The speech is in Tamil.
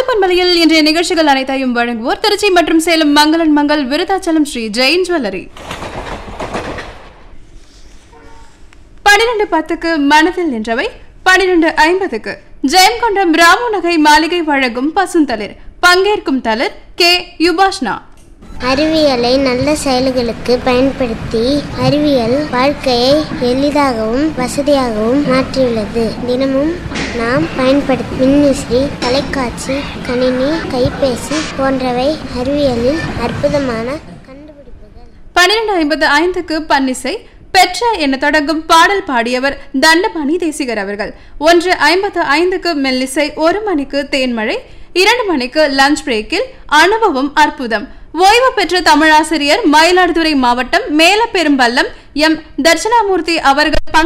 பண்பலையில் இன்றைய நிகழ்ச்சிகள் அனைத்தையும் வழங்குவோர் திருச்சி மற்றும் சேலம் மங்களன் மங்கள் விருதாச்சலம் ஸ்ரீ ஜெயின் ஜுவல்லரி பனிரெண்டு பத்துக்கு மனதில் நின்றவை பனிரெண்டு ஐம்பதுக்கு ஜெயங்கொண்டம் ராமு நகை மாளிகை வழங்கும் பசுந்தளிர் பங்கேற்கும் தளிர் கே யுபாஷ்னா அறிவியலை நல்ல செயல்களுக்கு பயன்படுத்தி அறிவியல் வாழ்க்கையை எளிதாகவும் வசதியாகவும் மாற்றியுள்ளது தினமும் நாம் பயன்படுத்தும் மின்விசிறி தொலைக்காட்சி கணினி கைபேசி போன்றவை அறிவியலில் அற்புதமான கண்டுபிடிப்புகள் பன்னிரண்டு ஐம்பது ஐந்துக்கு பன்னிசை பெற்ற என தொடங்கும் பாடல் பாடியவர் தண்டபாணி தேசிகர் அவர்கள் ஒன்று ஐம்பத்து ஐந்துக்கு மெல்லிசை ஒரு மணிக்கு தேன்மழை இரண்டு மணிக்கு லஞ்ச் பிரேக்கில் அனுபவம் அற்புதம் ஓய்வு பெற்ற தமிழாசிரியர் மயிலாடுதுறை மாவட்டம் மேலப்பெரும்பள்ளம் எம் தட்சிணாமூர்த்தி அவர்கள் பங்கு